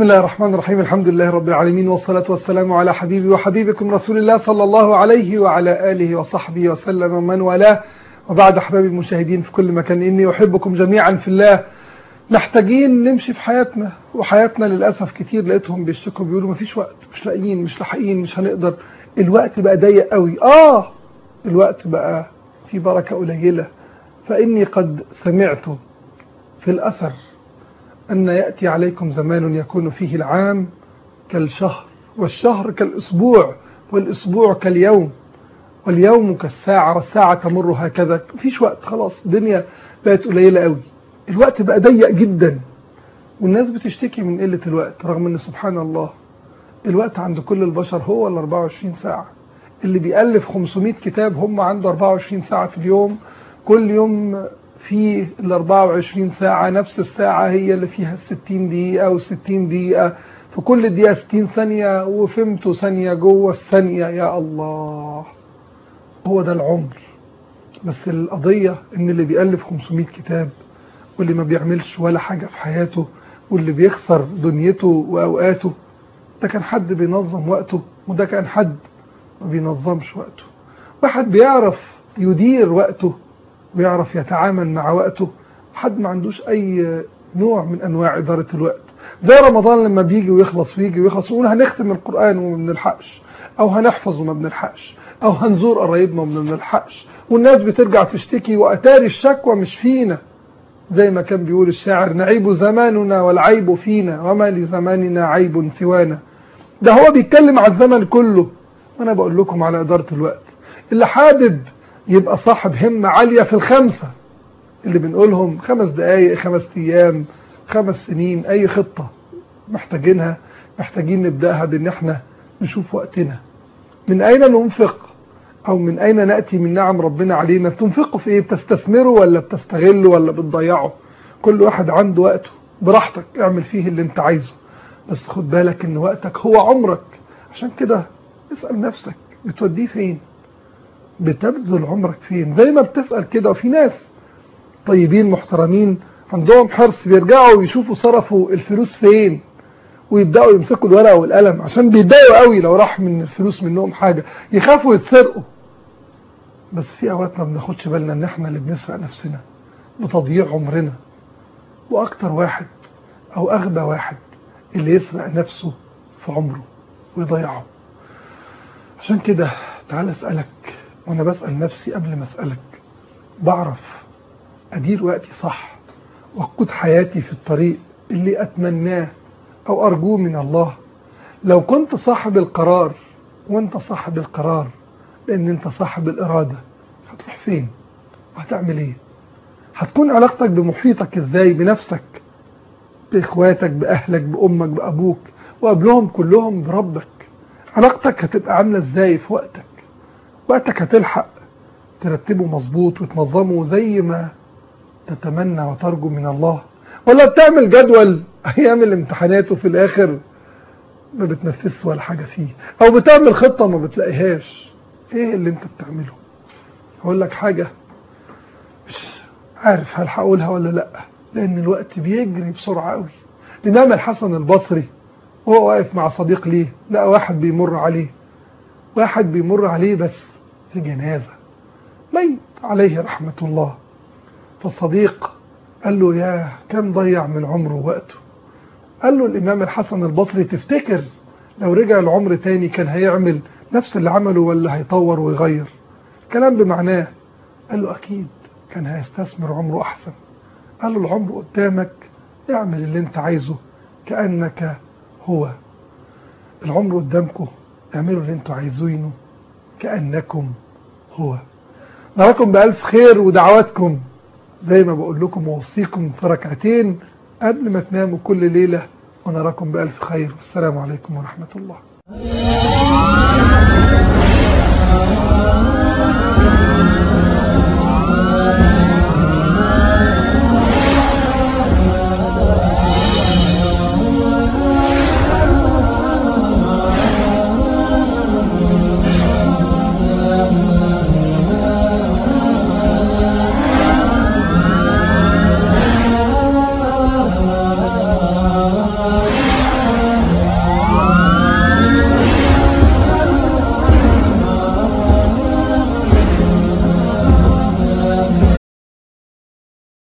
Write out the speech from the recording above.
بسم الله الرحمن الرحيم الحمد لله رب العالمين والصلاة والسلام على حبيبي وحبيبكم رسول الله صلى الله عليه وعلى آله وصحبه وسلم ومن والاه وبعد أحبابي المشاهدين في كل مكان إني أحبكم جميعا في الله محتاجين نمشي في حياتنا وحياتنا للأسف كتير لقيتهم بيشتكوا بيقولوا مفيش وقت مش لاقيين مش لاحقين مش هنقدر الوقت بقى ضيق قوي آه الوقت بقى في بركة قليلة فإني قد سمعت في الأثر أن يأتي عليكم زمان يكون فيه العام كالشهر والشهر كالأسبوع والأسبوع كاليوم واليوم كالساعة والساعة تمر هكذا مفيش وقت خلاص الدنيا بقت قليلة قوي الوقت بقى ضيق جدا والناس بتشتكي من قلة الوقت رغم ان سبحان الله الوقت عند كل البشر هو ال 24 ساعة اللي بيألف 500 كتاب هم عنده 24 ساعة في اليوم كل يوم في ال 24 ساعة نفس الساعة هي اللي فيها ال 60 دقيقة و 60 دقيقة في كل دقيقة 60 ثانية وفهمتوا ثانية جوه الثانية يا الله هو ده العمر بس القضية ان اللي بيألف 500 كتاب واللي ما بيعملش ولا حاجة في حياته واللي بيخسر دنيته وأوقاته ده كان حد بينظم وقته وده كان حد ما بينظمش وقته واحد بيعرف يدير وقته ويعرف يتعامل مع وقته حد ما عندوش أي نوع من أنواع إدارة الوقت زي رمضان لما بيجي ويخلص ويجي ويخلص ونقول هنختم القرآن وما بنلحقش أو هنحفظ وما بنلحقش أو هنزور قرايبنا وما بنلحقش والناس بترجع تشتكي وأتاري الشكوى مش فينا زي ما كان بيقول الشاعر نعيب زماننا والعيب فينا وما لزماننا عيب سوانا ده هو بيتكلم على الزمن كله وانا بقول لكم على إدارة الوقت اللي حابب يبقى صاحب همة عالية في الخمسة اللي بنقولهم خمس دقايق خمس ايام خمس سنين اي خطة محتاجينها محتاجين نبدأها بان احنا نشوف وقتنا من اين ننفق او من اين نأتي من نعم ربنا علينا تنفقوا في ايه بتستثمروا ولا بتستغلوا ولا بتضيعوا كل واحد عنده وقته براحتك اعمل فيه اللي انت عايزه بس خد بالك ان وقتك هو عمرك عشان كده اسأل نفسك بتوديه فين بتبذل عمرك فين زي ما بتسأل كده وفي ناس طيبين محترمين عندهم حرص بيرجعوا يشوفوا صرفوا الفلوس فين ويبداوا يمسكوا الورقه والقلم عشان بيتضايقوا قوي لو راح من الفلوس منهم حاجه يخافوا يتسرقوا بس في اوقات ما بناخدش بالنا ان احنا اللي بنسرق نفسنا بتضييع عمرنا واكتر واحد او اغبى واحد اللي يسرق نفسه في عمره ويضيعه عشان كده تعال اسالك وانا بسال نفسي قبل ما اسالك بعرف ادير وقتي صح واقود حياتي في الطريق اللي اتمناه او ارجوه من الله لو كنت صاحب القرار وانت صاحب القرار لان انت صاحب الارادة هتروح فين وهتعمل ايه هتكون علاقتك بمحيطك ازاي بنفسك باخواتك باهلك بامك بابوك وقبلهم كلهم بربك علاقتك هتبقى عاملة ازاي في وقتك وقتك هتلحق ترتبه مظبوط وتنظمه زي ما تتمنى وترجو من الله ولا بتعمل جدول ايام الامتحانات وفي الاخر ما بتنفذش ولا حاجة فيه او بتعمل خطة ما بتلاقيهاش ايه اللي انت بتعمله هقول لك حاجة مش عارف هل هقولها ولا لا لان الوقت بيجري بسرعة قوي الامام الحسن البصري وهو واقف مع صديق ليه لقى واحد بيمر عليه واحد بيمر عليه بس في جنازة ميت عليه رحمة الله فالصديق قال له يا كم ضيع من عمره ووقته قال له الإمام الحسن البصري تفتكر لو رجع العمر تاني كان هيعمل نفس اللي عمله ولا هيطور ويغير كلام بمعناه قال له أكيد كان هيستثمر عمره أحسن قال له العمر قدامك اعمل اللي انت عايزه كأنك هو العمر قدامكم اعملوا اللي انتوا عايزينه كأنكم هو نراكم بألف خير ودعواتكم زي ما بقول لكم ووصيكم في ركعتين قبل ما تناموا كل ليلة ونراكم بألف خير والسلام عليكم ورحمة الله